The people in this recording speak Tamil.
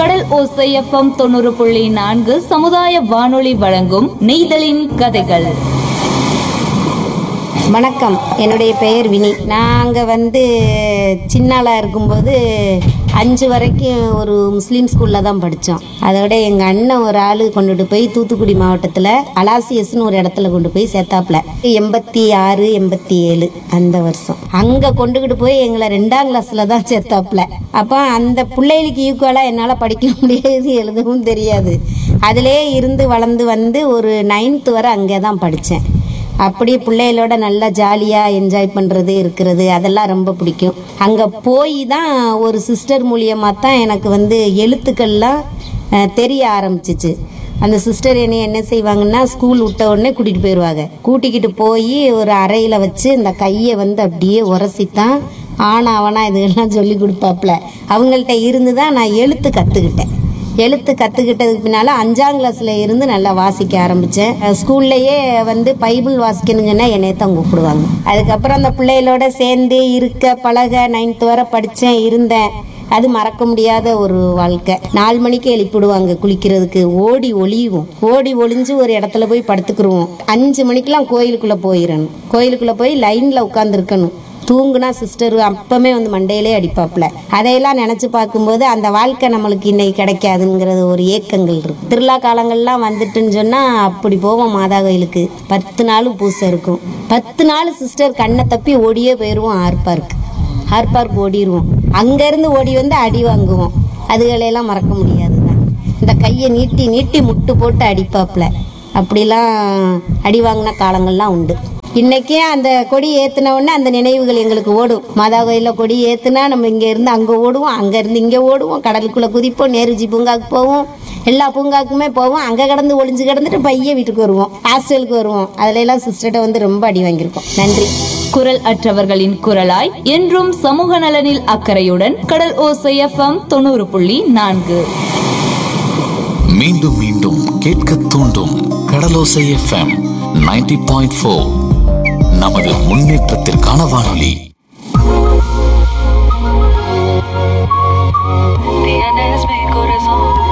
கடல் ஓசை எஃப்எம் தொண்ணூறு புள்ளி நான்கு சமுதாய வானொலி வழங்கும் நெய்தலின் கதைகள் வணக்கம் என்னுடைய பெயர் வினி நாங்கள் வந்து சின்னாளாக இருக்கும்போது அஞ்சு வரைக்கும் ஒரு முஸ்லீம் ஸ்கூலில் தான் படித்தோம் அதோட எங்கள் அண்ணன் ஒரு ஆள் கொண்டுட்டு போய் தூத்துக்குடி மாவட்டத்தில் அலாசியஸ்னு ஒரு இடத்துல கொண்டு போய் சேர்த்தாப்புல எண்பத்தி ஆறு எண்பத்தி ஏழு அந்த வருஷம் அங்கே கொண்டுக்கிட்டு போய் எங்களை ரெண்டாம் கிளாஸில் தான் சேர்த்தாப்புல அப்போ அந்த பிள்ளைகளுக்கு ஈக்குவலாக என்னால் படிக்க முடியாது எழுதவும் தெரியாது அதிலே இருந்து வளர்ந்து வந்து ஒரு நைன்த்து வரை அங்கே தான் படித்தேன் அப்படி பிள்ளைகளோட நல்லா ஜாலியாக என்ஜாய் பண்ணுறது இருக்கிறது அதெல்லாம் ரொம்ப பிடிக்கும் அங்கே போய் தான் ஒரு சிஸ்டர் மூலியமாக தான் எனக்கு வந்து எழுத்துக்கள்லாம் அஹ், தெரிய ஆரம்பிச்சிச்சு அந்த சிஸ்டர் என்னை என்ன செய்வாங்கன்னா ஸ்கூல் விட்ட உடனே கூட்டிகிட்டு போயிடுவாங்க கூட்டிக்கிட்டு போய் ஒரு அறையில் வச்சு இந்த கையை வந்து அப்படியே உரசித்தான் ஆனாவனா இதெல்லாம் சொல்லி கொடுப்பாப்புல அவங்கள்ட்ட இருந்து தான் நான் எழுத்து கற்றுக்கிட்டேன் எழுத்து கற்றுக்கிட்டதுக்கு பின்னால் அஞ்சாம் கிளாஸில் இருந்து நல்லா வாசிக்க ஆரம்பித்தேன் ஸ்கூல்லையே வந்து பைபிள் வாசிக்கணுங்கன்னா என்னைய தான் கூப்பிடுவாங்க அதுக்கப்புறம் அந்த பிள்ளைகளோட சேர்ந்து இருக்க பழக நைன்த் வரை படித்தேன் இருந்தேன் அது மறக்க முடியாத ஒரு வாழ்க்கை நாலு மணிக்கு எழுப்பிடுவாங்க குளிக்கிறதுக்கு ஓடி ஒளியுவோம் ஓடி ஒளிஞ்சு ஒரு இடத்துல போய் படுத்துக்கிருவோம் அஞ்சு மணிக்கெல்லாம் கோயிலுக்குள்ளே போயிடணும் கோயிலுக்குள்ளே போய் லைனில் உட்காந்துருக்கணும் தூங்குனா சிஸ்டர் அப்பமே வந்து மண்டையிலே அடிப்பாப்புல அதையெல்லாம் நினச்சி பார்க்கும்போது அந்த வாழ்க்கை நம்மளுக்கு இன்னைக்கு கிடைக்காதுங்கிறது ஒரு ஏக்கங்கள் இருக்கு திருவிழா காலங்கள்லாம் வந்துட்டுன்னு சொன்னால் அப்படி போவோம் மாதா கோயிலுக்கு பத்து நாளும் பூசை இருக்கும் பத்து நாள் சிஸ்டர் கண்ணை தப்பி ஓடியே போயிடுவோம் ஆர்ப்பாருக்கு ஆர்ப்பாருக்கு ஓடிடுவோம் அங்கேருந்து ஓடி வந்து அடி வாங்குவோம் அதுகளையெல்லாம் மறக்க முடியாது தான் இந்த கையை நீட்டி நீட்டி முட்டு போட்டு அடிப்பாப்புல அப்படிலாம் அடி வாங்கின காலங்கள்லாம் உண்டு இன்னைக்கே அந்த கொடி ஏத்துன உடனே அந்த நினைவுகள் எங்களுக்கு ஓடும் மாதா கோயிலில் கொடி ஏத்துனா நம்ம இங்க இருந்து அங்க ஓடுவோம் அங்க இருந்து இங்க ஓடுவோம் கடலுக்குள்ள குதிப்போம் நேருஜி பூங்காக்கு போவோம் எல்லா பூங்காக்குமே போவோம் அங்க கடந்து ஒளிஞ்சு கிடந்துட்டு பைய வீட்டுக்கு வருவோம் ஹாஸ்டலுக்கு வருவோம் அதுல எல்லாம் சிஸ்டர்கிட்ட வந்து ரொம்ப அடி வாங்கியிருக்கோம் நன்றி குரல் அற்றவர்களின் குரலாய் என்றும் சமூக நலனில் அக்கறையுடன் கடல் ஓசை எஃப்எம் தொண்ணூறு புள்ளி நான்கு மீண்டும் மீண்டும் கேட்க தூண்டும் Kadalosai FM ninety point four நமது முன்னேற்றத்திற்கான வானொலி